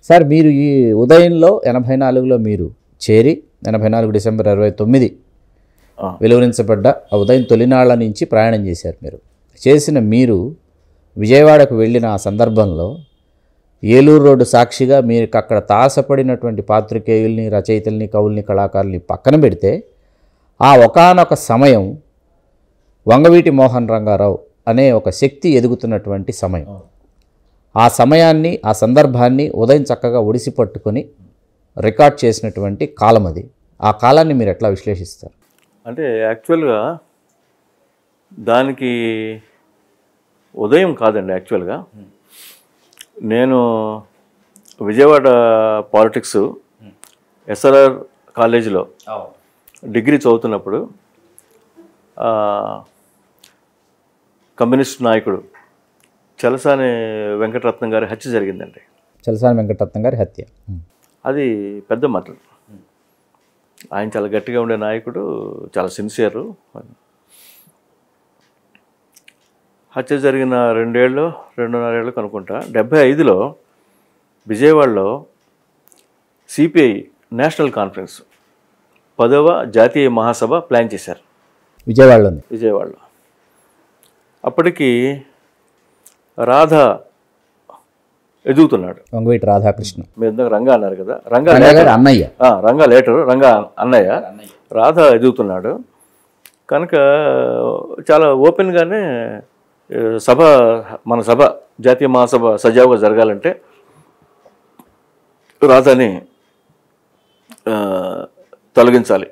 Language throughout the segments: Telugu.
సార్ మీరు ఈ ఉదయంలో ఎనభై నాలుగులో మీరు చేరి ఎనభై నాలుగు డిసెంబర్ ఇరవై తొమ్మిది ఆ. వెలువరించబడ్డ ఆ ఉదయం తొలినాళ్ల నుంచి ప్రయాణం చేశారు మీరు చేసిన మీరు విజయవాడకు వెళ్ళిన ఆ సందర్భంలో ఏలూరు రోడ్డు సాక్షిగా మీరు అక్కడ తాసపడినటువంటి పాత్రికేయుల్ని రచయితల్ని కవుల్ని కళాకారుల్ని పక్కన పెడితే ఆ ఒకానొక సమయం వంగవీటి మోహన్ రంగారావు అనే ఒక శక్తి ఎదుగుతున్నటువంటి సమయం ఆ సమయాన్ని ఆ సందర్భాన్ని ఉదయం చక్కగా ఒడిసి పట్టుకొని రికార్డ్ చేసినటువంటి కాలం అది ఆ కాలాన్ని మీరు ఎట్లా విశ్లేషిస్తారు అంటే యాక్చువల్గా దానికి ఉదయం కాదండి యాక్చువల్గా నేను విజయవాడ పాలిటిక్స్ ఎస్ఆర్ఆర్ కాలేజీలో డిగ్రీ చదువుతున్నప్పుడు ఆ, కమ్యూనిస్ట్ నాయకుడు చలసాని వెంకటరత్నం గారి హత్య జరిగిందండి చలసాని వెంకటరత్నం గారి హత్య ఉమ్. అది పెద్ద మటర్ ఆయన చాలా గట్టిగా ఉండే నాయకుడు చాలా సిన్సియరు హత్య జరిగిన రెండేళ్ళు రెండున్నరేళ్ళు అనుకుంటా డెబ్బై ఐదులో విజయవాడలో సిపిఐ నేషనల్ కాన్ఫరెన్స్ పదవ జాతీయ మహాసభ ప్లాన్ చేశారు విజయవాడలోనే విజయవాడలో అప్పటికి రాధ ఎదుగుతున్నాడు వంగవీటి రాధాకృష్ణ మీరు ఇందాక రంగా అన్నారు కదా రంగా రంగా గారి అన్నయ్య ఆ, రంగా లేటరు రంగా అన్నయ్య రాధ ఎదుగుతున్నాడు కనుక చాలా ఓపెన్గానే ఏ, సభ మన సభ జాతీయ మహాసభ సజావుగా జరగాలంటే రాధని ఆ, తొలగించాలి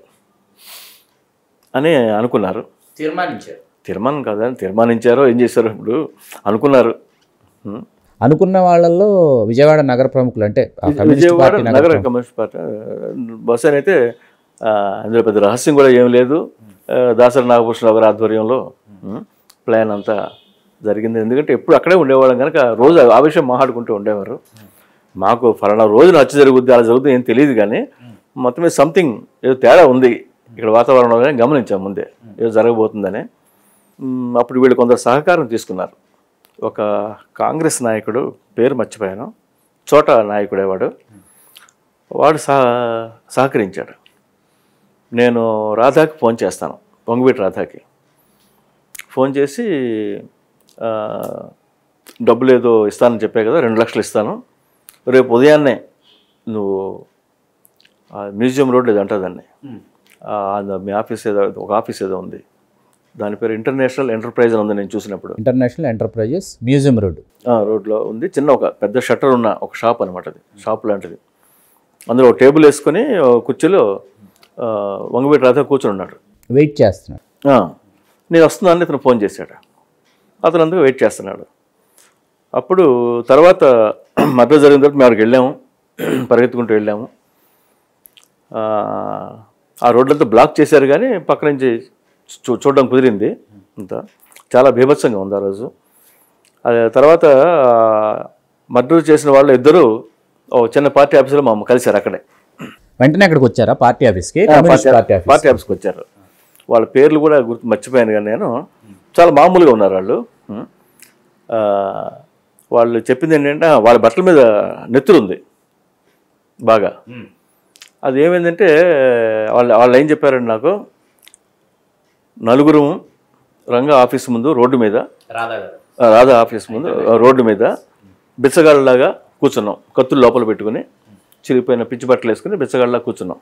అని అనుకున్నారు తీర్మానించారు తీర్మానం కాదని తీర్మానించారో ఏం చేశారో ఇప్పుడు అనుకున్నారు ఉం. అనుకున్న వాళ్ళల్లో విజయవాడ నగర ప్రముఖులు అంటే ఆ కమ్యూనిస్ట్ విజయవాడ పార్టీ నగర నగర కమ్యూనిస్ట్ పార్టీ బహుశా అయితే ఆ, అందులో పెద్ద రహస్యం కూడా ఏం లేదు ఆ, దాసరి నాగభూషణ గారి ఆధ్వర్యంలో ఉం, ప్లాన్ అంతా జరిగింది ఎందుకంటే ఎప్పుడు అక్కడే ఉండేవాళ్ళం కనుక రోజు ఆ విషయం మాట్లాడుకుంటూ ఉండేవారు మాకు ఫలానా రోజున హత్య జరుగుద్ది అలా జరుగుతుంది ఏం తెలియదు కానీ మొత్తం మీద సంథింగ్ ఏదో తేడా ఉంది ఇక్కడ వాతావరణంలోనే గమనించాం ముందే ఏదో జరగబోతుందని ఉం, అప్పుడు వీళ్ళు కొందరు సహకారం తీసుకున్నారు ఒక కాంగ్రెస్ నాయకుడు పేరు మర్చిపోయాను చోట నాయకుడే వాడు వాడు సహ సహకరించాడు నేను రాధాకి ఫోన్ చేస్తాను పొంగుబీటి రాధాకి ఫోన్ చేసి ఆ, డబ్బులు ఏదో ఇస్తానని చెప్పే కదా రెండు లక్షలు ఇస్తాను రేపు ఉదయాన్నే నువ్వు ఆ మ్యూజియం రోడ్ ఏదో అంటారు దాన్ని ఆ, అది మీ ఆఫీస్ ఏదో ఒక ఆఫీస్ ఏదో ఉంది దాని పేరు ఇంటర్నేషనల్ ఎంటర్ప్రైజ్ అని ఉంది నేను చూసినప్పుడు ఇంటర్నేషనల్ ఎంటర్ప్రైజెస్ మ్యూజియం రోడ్ ఆ, రోడ్లో ఉంది చిన్న ఒక పెద్ద షట్టర్ ఉన్న ఒక షాప్ అనమాట అది షాప్ లాంటిది అందులో ఒక టేబుల్ వేసుకొని ఓ కుర్చీలో ఆ, వంగవీటి రాధా కూర్చొని ఉన్నాడు వెయిట్ చేస్తున్నాడు ఆ, నేను వస్తున్నానని ఇతను ఫోన్ చేశాడు అతను అందుకు వెయిట్ చేస్తున్నాడు అప్పుడు తర్వాత మద్దతు జరిగిన తర్వాత మేము అక్కడికి వెళ్ళాము పరిగెత్తుకుంటూ వెళ్ళాము ఆ, ఆ రోడ్లంతా బ్లాక్ చేశారు కానీ పక్క నుంచి చూ చూడడం కుదిరింది అంతా చాలా బీభత్సంగా ఉంది ఆ రోజు అది తర్వాత మర్డర్ చేసిన వాళ్ళు ఇద్దరు ఓ చిన్న పార్టీ ఆఫీసులో మా కలిశారు అక్కడే వెంటనే అక్కడికి వచ్చారా పార్టీ ఆఫీస్కి కమ్యూనిస్ట్ పార్టీ ఆఫీస్ పార్టీ ఆఫీస్కి వచ్చారు వాళ్ళ పేర్లు కూడా గుర్తు మర్చిపోయాను కానీ నేను చాలా మామూలుగా ఉన్నారు వాళ్ళు ఉం. ఆ, వాళ్ళు చెప్పింది ఏంటంటే ఆ, వాళ్ళ బట్టల మీద నెత్తురు ఉంది బాగా అది ఏమైందంటే వాళ్ళు వాళ్ళు ఏం చెప్పారండి నాకు నలుగురు రంగా ఆఫీస్ ముందు రోడ్డు మీద ఆ, రాధా ఆఫీస్ ముందు ఆ, రోడ్డు మీద బిచ్చగాళ్ళలాగా కూర్చున్నాం కత్తులు లోపల పెట్టుకుని చిరిగిపోయిన పిచ్చి బట్టలు వేసుకుని బిచ్చగాళ్ళలా కూర్చున్నాం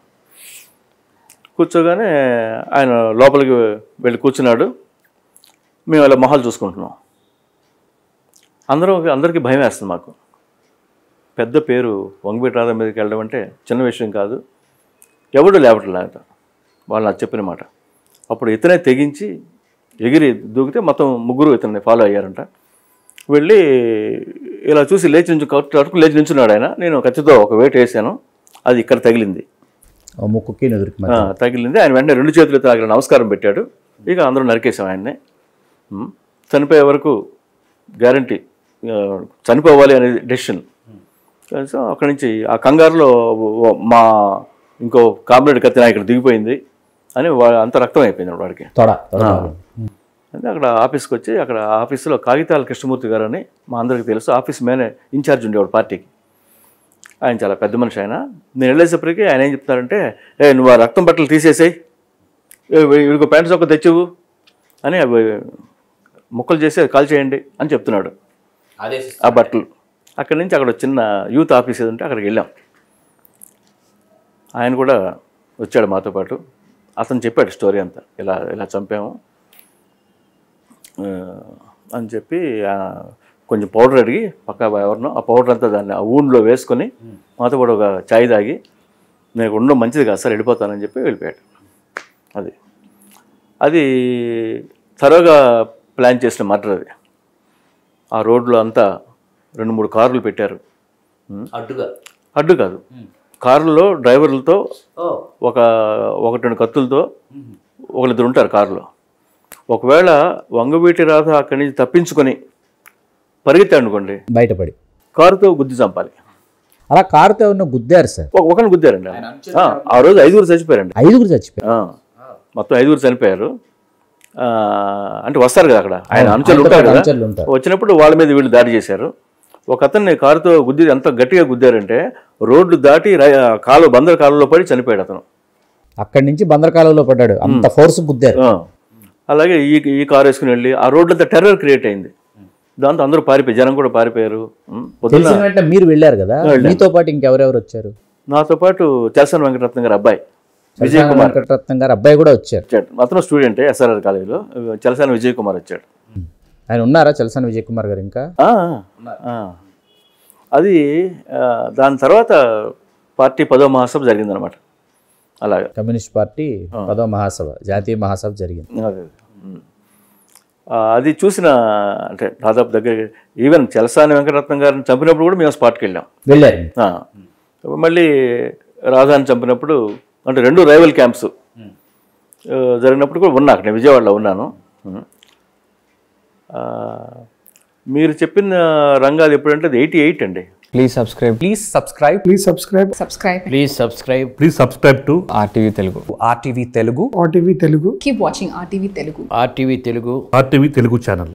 కూర్చోగానే ఆయన లోపలికి వెళ్ళి కూర్చున్నాడు మేము ఇలా మొహాలు చూసుకుంటున్నాం అందరూ అందరికీ భయం వేస్తుంది మాకు పెద్ద పేరు వంగబీటి రాధా మీదకి వెళ్ళడం అంటే చిన్న విషయం కాదు ఎవడు లేవట్లేదు వాళ్ళు నాకు చెప్పిన మాట అప్పుడు ఇతనే తెగించి ఎగిరి దూకితే మొత్తం ముగ్గురు ఇతన్ని ఫాలో అయ్యారంట వెళ్ళి ఇలా చూసి లేచి నుంచి కట్టుకు లేచి నించున్నాడు ఆయన నేను కత్తితో ఒక వేట వేసాను అది ఇక్కడ తగిలింది ఓ ముక్కుకి నుదురుకి ఆ, మధ్య తగిలింది ఆయన వెంటనే రెండు చేతులు ఎత్తి అక్కడ నమస్కారం పెట్టాడు ఇక అందరూ నరికేసాం ఆయన్ని ఉమ్, చనిపోయే వరకు గ్యారంటీ చనిపోవాలి అనేది డెసిషన్ సో అక్కడి నుంచి ఆ కంగారులో ఓ- మా ఇంకో కామ్రేడ్ కత్తిన ఇక్కడ దిగిపోయింది అని వా- అంత రక్తం అయిపోయింది వాడికి తొడ తొడ అంటే అక్కడ ఆఫీస్కి వచ్చి అక్కడ ఆఫీస్లో కాగితాల కృష్ణమూర్తి గారు అని మా అందరికీ తెలుసు ఆఫీస్ మేనే ఇన్ఛార్జ్ ఉండేవాడు పార్టీకి ఆయన చాలా పెద్ద మనిషి ఆయన నేను వెళ్ళేసప్పటికి ఆయన ఏం చెప్తారంటే ఏ నువ్వు ఆ రక్తం బట్టలు తీసేసేయి వీడికి ప్యాంట్ చొక్క తెచ్చివు అని అవి ముక్కలు చేసి అది కాల్ చేయండి అని చెప్తున్నాడు అదే ఆ బట్టలు అక్కడి నుంచి అక్కడ ఒక చిన్న యూత్ ఆఫీస్ ఏది ఉంటే అక్కడికి వెళ్ళాం ఆయన కూడా వచ్చాడు మాతో పాటు అతను చెప్పాడు స్టోరీ అంతా ఇలా ఇలా చంపాము ఆ, అని చెప్పి ఆ, కొంచెం పౌడర్ అడిగి పక్క ఎవరినో ఆ పౌడర్ అంతా దాన్ని ఆ ఊండ్లో వేసుకొని మాతో కూడా ఒక చాయ్ తాగి నేను ఉండడం మంచిది కాదు సార్ వెళ్ళిపోతానని చెప్పి వెళ్ళిపోయాడు అది అది త్వరగా ప్లాన్ చేసిన మర్డర్ అది ఆ రోడ్లో అంతా రెండు మూడు కార్లు పెట్టారు అడ్డుగా అడ్డు కాదు కారులో డ్రైవర్లతో ఓ ఒక ఒకటి రెండు కత్తులతో ఒకరిద్దరు ఉంటారు కారులో ఒకవేళ వంగవీటి రాధ అక్కడి నుంచి తప్పించుకొని పరిగెత్తాడు అనుకోండి బయటపడి కారుతో గుద్ది చంపాలి అలా కారుతో ఉన్న గుద్దారు సార్ ఒక ఒకరిని గుద్దారండి ఆ, ఆ రోజు ఐదుగురు చచ్చిపోయారండి ఐదుగురు చచ్చిపోయారు ఆ, మొత్తం ఐదుగురు చనిపోయారు ఆ, అంటే వస్తారు కదా అక్కడ ఆయన అంచెలు ఉంటారు కదా అంచెలు ఉంటారు వచ్చినప్పుడు వాళ్ళ మీద వీళ్ళు దాడి చేశారు ఒక అతన్ని కారుతో గుద్ది ఎంత గట్టిగా గుద్దారంటే రోడ్లు దాటి రై- కాలువ బందర్ కాలువలో పడి చనిపోయాడు అతను అక్కడి నుంచి బందరకాలంలో పడ్డాడు అంత ఫోర్స్ గుద్దారు ఆ. అలాగే ఈ ఈ కారు వేసుకుని వెళ్ళి ఆ రోడ్లంతా టెర్రర్ క్రియేట్ అయింది దాంతో అందరూ పారిపోయి జనం కూడా పారిపోయారు ఉం. పొద్దున్న తెలిసిన వెంటనే మీరు వెళ్ళారు కదా మీతో పాటు ఇంకెవరెవరు వచ్చారు నాతో పాటు చలసన్ వెంకటరత్నం గారు అబ్బాయి విజయ్ కుమార్ వెంకటరత్నం గారు అబ్బాయి కూడా వచ్చారు వచ్చాడు అతను స్టూడెంటే ఎస్ఆర్ఆర్ కాలేజీలో చలసాని విజయ్ కుమార్ వచ్చాడు ఆయన ఉన్నారా చలసాని విజయ్ కుమార్ గారు ఇంకా ఆ, ఆ. అది ఆ, దాని తర్వాత పార్టీ పదో మహాసభ జరిగిందనమాట అలాగా కమ్యూనిస్ట్ పార్టీ పదో మహాసభ జాతీయ మహాసభ జరిగింది అదే ఉమ్. ఆ, అది చూసిన అంటే దాదాపు దగ్గర ఈవెన్ చలసాని వెంకటరత్నం గారిని చంపినప్పుడు కూడా మేము స్పాట్కి వెళ్ళాం వెళ్ళారు ఆ. మళ్ళీ రాధాని చంపినప్పుడు అంటే రెండు రైవల్ క్యాంప్స్ ఆ, జరిగినప్పుడు కూడా ఉన్నా అక్కడ నేను విజయవాడలో ఉన్నాను ఉమ్. ఆ, మీరు చెప్పిన రంగాలు ఎప్పుడంటే అది ఎయిటీ ఎయిట్ అండి Please subscribe. Please subscribe Please subscribe subscribe please subscribe please subscribe to RTV Telugu. to RTV Telugu RTV Telugu. keep watching rtv telugu RTV Telugu RTV Telugu channel